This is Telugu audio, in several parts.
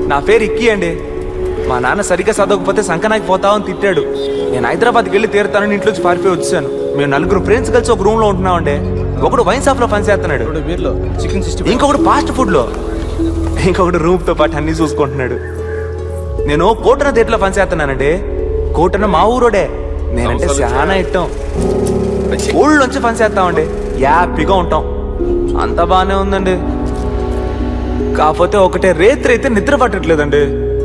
నా పేరు ఇక్కి అండి మా నాన్న సరిగ్గా చదవకపోతే సంకనాకి పోతావని తిట్టాడు నేను హైదరాబాద్కి వెళ్ళి తీరుతానని ఇంట్లోంచి పారిపోయి వచ్చాను మేము నలుగురు ఫ్రెండ్స్ కలిసి ఒక రూమ్ లో ఉంటున్నామండి ఒకడు వైన్ షాప్ లో పనిచేస్తున్నాడు వీరిలో చికెన్ సిక్స్టీ ఇంకొకడు ఫాస్ట్ ఫుడ్ లో ఇంకొకడు రూమ్ తో పాటు అన్ని చూసుకుంటున్నాడు నేను కోటన థియేటర్ పనిచేస్తున్నానండి కోటన మా ఊరోడే నేనంటే చాలా ఇష్టం ఊళ్ళోంచి పనిచేస్తామండి హ్యాపీగా ఉంటాం అంతా బాగానే ఉందండి కాకపోతే ఒకటే రేత్రి అయితే నిద్ర పట్టట్లేదండి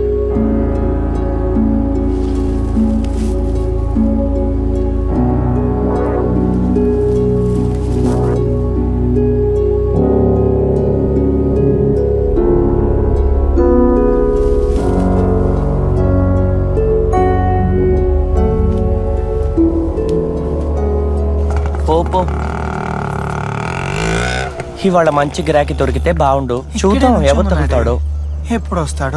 పో పో ఇవాళ మంచి గిరాకీ దొరికితే బాగుండు చూద్దాం ఎవరు దొరుకుతాడో ఎప్పుడు వస్తాడో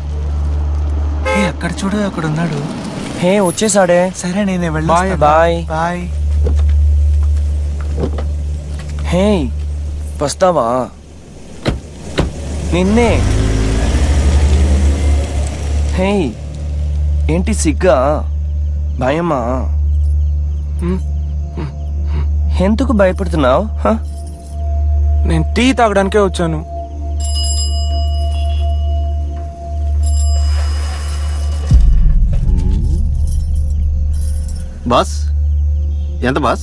ఏ అక్కడ చూడు అక్కడ ఉన్నాడు హే వచ్చేసాడే సరే నేనే వెళ్ళి బాయ్ బాయ్ బాయ్ హే వస్తావా నిన్నే హే ఏంటి సిగ్గా భయమా ఎందుకు భయపడుతున్నావు నేను టీ తాగడానికే వచ్చాను బాస్ ఎంత బాస్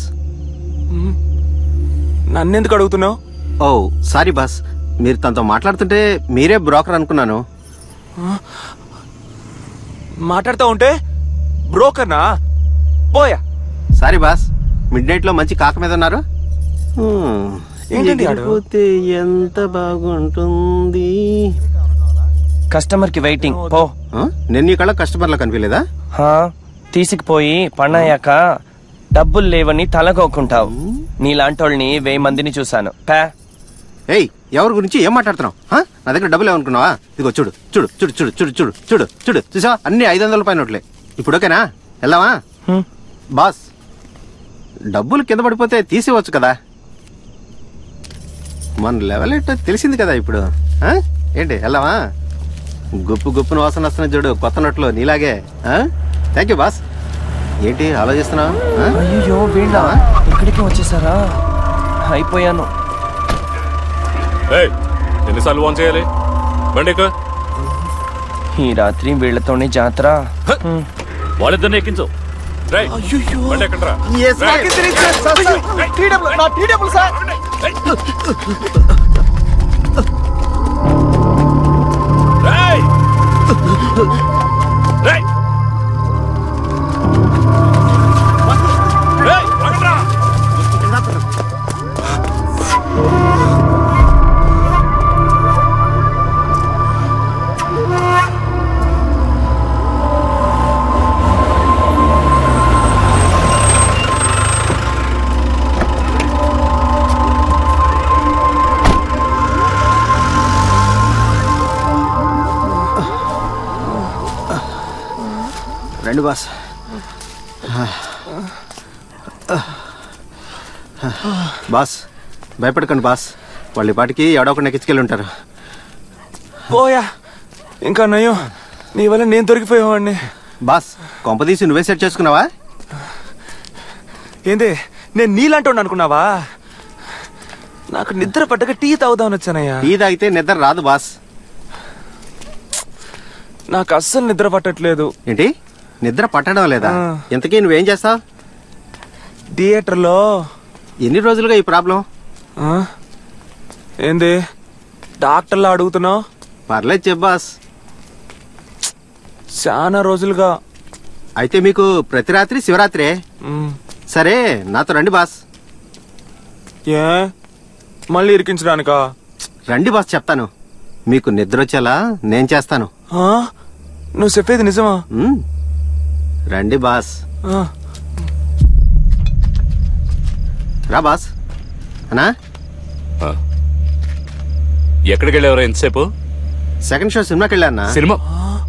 నన్నెందుకు అడుగుతున్నావు ఓ సారీ బాస్ మీరు తనతో మాట్లాడుతుంటే మీరే బ్రోకర్ అనుకున్నాను మాట్లాడుతూ ఉంటే బ్రోకర్నా పోయా సారీ బాస్ మిడ్ నైట్ లో మంచి కాక మీద ఉన్నారు హ్మ్, ఏంటండి ఆడు? ఎగిరిపోతే ఎంత బాగుంటుంది కస్టమర్ కి వెయిటింగ్ పో ఆ? నేను నీ కళ్ళ కస్టమర్లా కనిపించలేదా హా తీసుకుపోయి పన్నయ్యాక డబ్బులు లేవని తలగోకుంటావు నీలాంటోళ్ళని వెయ్యి మందిని చూశాను పా ఏయ్ ఎవరి గురించి ఏం మాట్లాడుతున్నావు ఆ? నా దగ్గర డబ్బులు ఏమనుకున్నావా ఇదిగో చూడు చూడు చూడు చూడు చూడు చూడు చూడు చూడు చూసావా అన్ని ఐదు వందల పైన నోట్లే ఇప్పుడు ఓకేనా వెళ్ళావా హ్మ్. బాస్ డబ్బులు కింద పడిపోతే తీసేవచ్చు కదా మన లెవెల్ ఏంటో తెలిసింది కదా ఇప్పుడు ఆ? ఏంటి వెళ్ళావా గుప్పు గుప్పును వాసన వస్తున్న చూడు కొత్త నోట్లో నీలాగే థ్యాంక్ యూ బాస్ ఏంటి ఆలోచిస్తున్నావు ఆ? అయ్యో వీళ్ళ ఇక్కడికి వచ్చేసారా అయిపోయాను ఏయ్ ఎన్నిసార్లు వాన్ చేయాలి బండి ఎక్కు. ఈ రాత్రి వీళ్ళతోనే జాతర హ్మ్. వాళ్ళిద్దరిని ఎక్కించు రేయ్, బండి ఎక్కండ్రా. Yes, sir. నా టీడబ్ల్యూ సార్ రేయ్! రేయ్! రేయ్, ఆగండ్రా. రండి బాస్ బాస్ భయపడకండి బాస్ వాళ్ళ ఈ పాటికి ఎవడో ఒకటి నెక్కించుకెళ్ళి ఉంటారు పోయా ఇంకా నయ్యం నీ వల్ల నేను దొరికిపోయేవాడిని బాస్ కొంపదీసి నువ్వే సెట్ చేసుకున్నావా ఏంది నేను నీలాంటి అనుకున్నావా నాకు నిద్ర పట్టక టీ తాగుదామని వచ్చానయ్యా టీ తాగితే నిద్ర రాదు బాస్ నాకు అస్సలు నిద్ర పట్టట్లేదు ఏంటి నిద్ర పట్టడం లేదా ఆ. ఇంతకీ నువ్వేం చేస్తావు థియేటర్లో ఎన్ని రోజులుగా ఈ ప్రాబ్లం ఆ? ఏంది డాక్టర్లా అడుగుతున్నావు పర్లేదు చెప్పు బాస్ చాలా రోజులుగా అయితే మీకు ప్రతి రాత్రి శివరాత్రే మ్, సరే నాతో రండి బాస్ ఏ మళ్ళీ ఇరికించడానికా రండి బాస్ చెప్తాను మీకు నిద్ర వచ్చేలా నేను చేస్తాను ఆ? నువ్వు చెప్పేది నిజమా మ్. రండి బాస్ ఆ, రా బాస్ అనా ఆ. ఎక్కడికి వెళ్ళేవరా ఎంతసేపు సెకండ్ షో సినిమాకి వెళ్ళానా సినిమా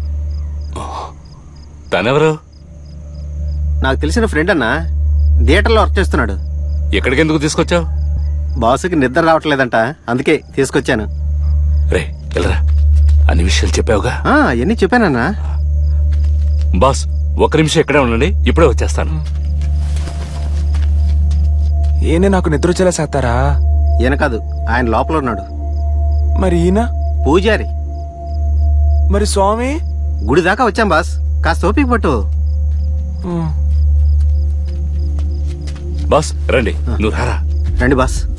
తనెవరు నాకు తెలిసిన ఫ్రెండ్ అన్నా థియేటర్లో వర్క్ చేస్తున్నాడు ఎక్కడికి ఎందుకు తీసుకొచ్చావు బాసుకి నిద్ర రావట్లేదంట అందుకే తీసుకొచ్చాను రే వెళ్ళరా అన్ని విషయాలు చెప్పావుగా ఆ, ఎన్ని చెప్పానన్నా బాస్ ఒక నిమిషం ఇక్కడే ఉండండి ఇప్పుడే వచ్చేస్తాను ఏనే నాకు నిద్ర వచ్చేలా చేస్తారా ఈయన కాదు ఆయన లోపల ఉన్నాడు మరి ఈయన పూజారి మరి స్వామి గుడి దాకా వచ్చాం బాస్ కాస్త ఓపిక పట్టు ఉమ్. బాస్ రండి నువ్వు రారా రండి బాస్